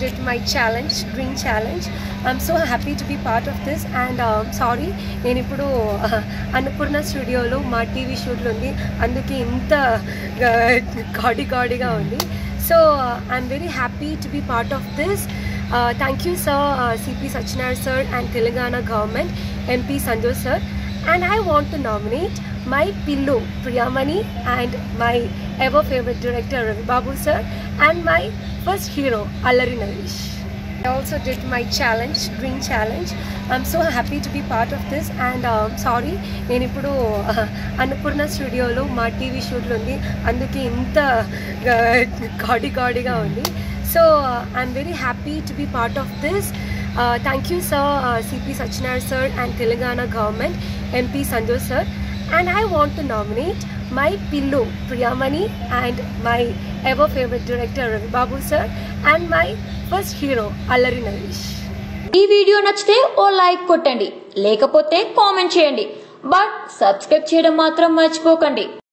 did my challenge, green challenge. I'm so happy to be part of this and um, sorry నేను ఇప్పుడు అన్నపూర్ణ స్టూడియోలో మా TV షూట్లో ఉంది అందుకే ఇంత గాడి గాడిగా ఉంది so I'm very happy to be part of this thank you sir CP Satyanarayana sir and Telangana government MP Sanjay sir and I want to nominate my pillow Priyamani and my ever favorite director Ravi Babu sir and my first hero Allari Naresh. I also did my challenge, green challenge. I'm so happy to be part of this and um, sorry నేను ఇప్పుడు అన్నపూర్ణ స్టూడియోలో మా TV షూట్లో ఉంది అందుకే ఇంత గాడి గాడిగా ఉంది so I'm very happy to be part of this thank you sir CP Satyanarayana sir and Telangana government MP Sanjay sir and I want to nominate my pillow Priyamani and my ever favourite director Ravi Babu sir and my first hero Allari Naresh ఈ video నచ్చితే ఓ like కొట్టండి లేకపోతే comment చేయండి but subscribe చేయడం మాత్రం మర్చిపోకండి